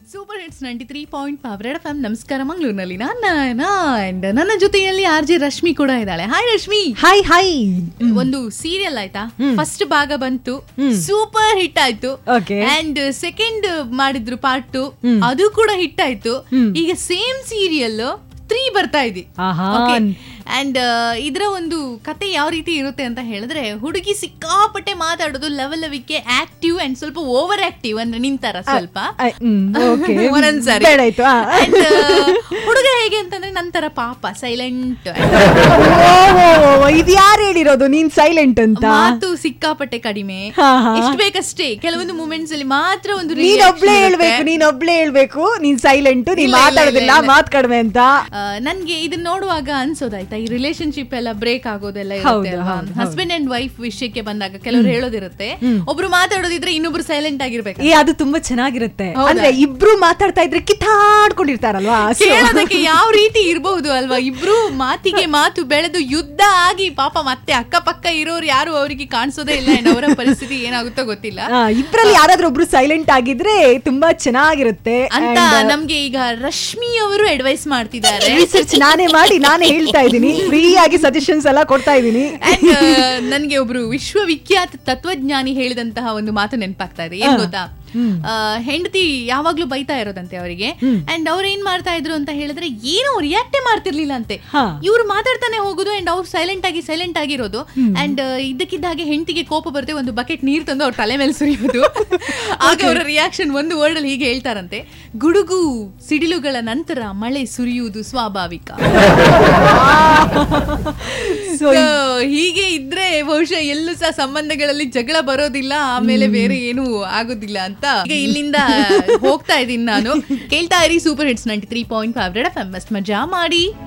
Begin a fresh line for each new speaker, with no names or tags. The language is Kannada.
Super hits ninety three point ಫಾವ್ರೆಡ್ ಎಫ್ ನಮಸ್ಕಾರ ಮಂಗಳೂರಿನಲ್ಲಿ ನಾನು ಅಂಡ್ ನನ್ನ ಜೊತೆಯಲ್ಲಿ ಆರ್ ಜೆ ರಶ್ಮಿ ಕೂಡ ಇದ್ದಾಳೆ ಹಾಯ್ ರಶ್ಮಿ
ಹಾಯ್ ಹಾಯ್
ಒಂದು ಸೀರಿಯಲ್ ಆಯ್ತಾ ಫಸ್ಟ್ ಭಾಗ ಬಂತು ಸೂಪರ್ ಹಿಟ್ ಆಯ್ತು
Okay.
ಅಂಡ್ ಸೆಕೆಂಡ್ ಮಾಡಿದ್ರು ಪಾರ್ಟ್ ಟು ಅದು ಕೂಡ ಹಿಟ್ ಆಯ್ತು ಈಗ ಸೇಮ್ ಸೀರಿಯಲ್ ತ್ರೀ ಬರ್ತಾ ಇದೆ
ಆಹಾ.
ಅಂಡ್ ಇದರ ಒಂದು ಕತೆ ಯಾವ ರೀತಿ ಇರುತ್ತೆ ಅಂತ ಹೇಳಿದ್ರೆ ಹುಡುಗಿ ಸಿಕ್ಕಾಪಟ್ಟೆ ಮಾತಾಡೋದು ಲೆವೆಲ್ ಲೆವಿಕ್ಕೆ ಆಕ್ಟಿವ್ ಅಂಡ್ ಸ್ವಲ್ಪ ಓವರ್ ಆಕ್ಟಿವ್ ಅಂದ್ರೆ ನಿಂತಾರ ಸ್ವಲ್ಪ
ಐ- ಹ್ಮ್, okay.
ಒಂದೊಂದ್ಸಾರಿ
ಬೇಡ ಆಯ್ತು, ಆ.
And, ಹುಡುಗ ಹೇಗೆ ಅಂತಂದ್ರೆ ನಂತರ ಪಾಪ ಸೈಲೆಂಟ್
ಇದು ಯಾರು ಹೇಳಿರೋದು ನೀನ್ ಸೈಲೆಂಟ್ ಅಂತ
ಮಾತು ಸಿಕ್ಕಾಪಟ್ಟೆ ಕಡಿಮೆ
ಹಾ, ಹಾ.
ಎಷ್ಟು ಬೇಕಷ್ಟೇ ಕೆಲವೊಂದು ಮೂಮೆಂಟ್ಸ್ ಅಲ್ಲಿ ಮಾತ್ರ ಒಂದು
ನೀನ್
reaction
ಒಬ್ಳೇ
ಇರುತ್ತೆ.
ಹೇಳ್ಬೇಕು ನೀನ್ ಒಬ್ಳೇ ಹೇಳ್ಬೇಕು ನೀನ್ ಸೈಲೆಂಟ್ ನೀನ್
ಇಲ್ಲ, ಇಲ್ಲ,
ಮಾತಾಡೋದಿಲ್ಲ
ಇಲ್ಲ, ಇಲ್ಲ.
ಮಾತ್ ಕಡಿಮೆ ಅಂತ
ಆ, ನನ್ಗೆ ಇದನ್ನ ನೋಡುವಾಗ ಅನ್ಸೋದಾಯ್ತಾ ಈ ರಿಲೇಶನ್ಶಿಪ್ ಎಲ್ಲ ಬ್ರೇಕ್ ಆಗೋದೆಲ್ಲ
ಹೌದು,
ಇರುತ್ತೆ ಅಲ್ವಾ
ಹೌದು, ಹೌದು.
ಹಸ್ಬೆಂಡ್ ಅಂಡ್ ವೈಫ್ ವಿಷಯಕ್ಕೆ ಬಂದಾಗ ಕೆಲವರು ಹೇಳೋದಿರುತ್ತೆ ಒಬ್ರು ಮಾತಾಡೋದಿದ್ರೆ ಇನ್ನೊಬ್ರು ಸೈಲೆಂಟ್ ಆಗಿರ್ಬೇಕು
ಏ ಅದು ತುಂಬಾ ಚೆನ್ನಾಗಿರುತ್ತೆ
ಹೌದಾ?
ಅಂದ್ರೆ ಇಬ್ರು ಮಾತಾಡ್ತಾ ಇದ್ರೆ ಕಿತ್ತಾಡ್ಕೊಂಡಿರ್ತಾರಲ್ವಾ So-
ಕೇಳೋದಕ್ಕೆ ಯಾವ ರೀತಿ ಇರಬಹುದು ಅಲ್ವಾ ಇಬ್ರು ಮಾತಿಗೆ ಮಾತು ಬೆಳೆದು ಯುದ್ಧ ಆಗಿ ಪಾಪ ಮತ್ತೆ ಅಕ್ಕಪಕ್ಕ ಇರೋರು ಯಾರು ಅವರಿಗೆ ಕಾಣಿಸೋದೇ ಇಲ್ಲ and ಅವರ ಪರಿಸ್ಥಿತಿ ಏನಾಗುತ್ತೋ ಗೊತ್ತಿಲ್ಲ
ಆ, ಇಬ್ರಲ್ಲಿ ಯಾರಾದ್ರೂ ಒಬ್ರು ಸೈಲೆಂಟ್ ಆಗಿದ್ರೆ ತುಂಬಾ ಚೆನ್ನಾಗಿರುತ್ತೆ
ಅಂತ ನಮ್ಗೆ ಈಗ ರಶ್ಮಿ ಅವರು ಅಡ್ವೈಸ್ ಮಾಡ್ತಿದ್ದಾರೆ
ರಿಸರ್ಚ್ ನಾನೇ ಮಾಡಿ ನಾನೇ ಹೇಳ್ತಾ ಇದ್ದೀನಿ ಫ್ರೀ ಆಗಿ ಸಜೆಷನ್ಸ್ ಎಲ್ಲ ಕೊಡ್ತಾ ಇದ್ದೀನಿ
And, ಆ, ನನ್ಗೆ ಒಬ್ರು ವಿಶ್ವವಿಖ್ಯಾತ ತತ್ವಜ್ಞಾನಿ ಹೇಳಿದಂತಹ ಒಂದು ಮಾತು ನೆನಪಾಗ್ತಾ ಇದೆ ಏನ್ ಗೊತ್ತಾ ಆ, ಹೆಂಡತಿ ಯಾವಾಗ್ಲೂ ಬೈತಾ ಇರೋದಂತೆ ಅವರಿಗೆ ಅಂಡ್ ಅವ್ರು ಏನ್ ಮಾಡ್ತಾ ಇದ್ರು ಅಂತ ಹೇಳಿದ್ರೆ ಏನು ರಿಯಾಕ್ಟೇ ಮಾಡ್ತಿರ್ಲಿಲ್ಲ ಅಂತೆ
ಹಾ.
ಇವ್ರು ಮಾತಾಡ್ತಾನೆ ಹೋಗುದು ಅಂಡ್ ಅವ್ರು ಸೈಲೆಂಟ್ ಆಗಿ ಸೈಲೆಂಟ್ ಆಗಿರೋದು ಅಂಡ್ ಇದ್ದಕ್ಕಿದ್ದ ಹಾಗೆ ಹೆಂಡತಿಗೆ ಕೋಪ ಬರುತ್ತೆ ಒಂದು ಬಕೆಟ್ ನೀರ್ ತಂದು ಅವ್ರ ತಲೆ ಮೇಲೆ ಸುರಿಯೋದು ಆಗ ಅವರ ರಿಯಾಕ್ಷನ್ ಒಂದು ವರ್ಡ್ ಅಲ್ಲಿ ಹೀಗೆ ಹೇಳ್ತಾರಂತೆ ಗುಡುಗು ಸಿಡಿಲುಗಳ ನಂತರ ಮಳೆ ಸುರಿಯುವುದು ಸ್ವಾಭಾವಿಕ
ಸೊ
So, ಹೀಗೆ ಇದ್ರೆ ಬಹುಶಃ ಎಲ್ಲೂ ಸಹ ಸಂಬಂಧಗಳಲ್ಲಿ ಜಗಳ ಬರೋದಿಲ್ಲ ಆಮೇಲೆ ಬೇರೆ ಏನು ಆಗೋದಿಲ್ಲ ಅಂತ ಈಗ ಇಲ್ಲಿಂದ ಹೋಗ್ತಾ ಇದ್ದೀನಿ ನಾನು ಕೇಳ್ತಾ ಇರಿ super hits ninety three point five F M ಮಸ್ತ್ ಮಜಾ ಮಾಡಿ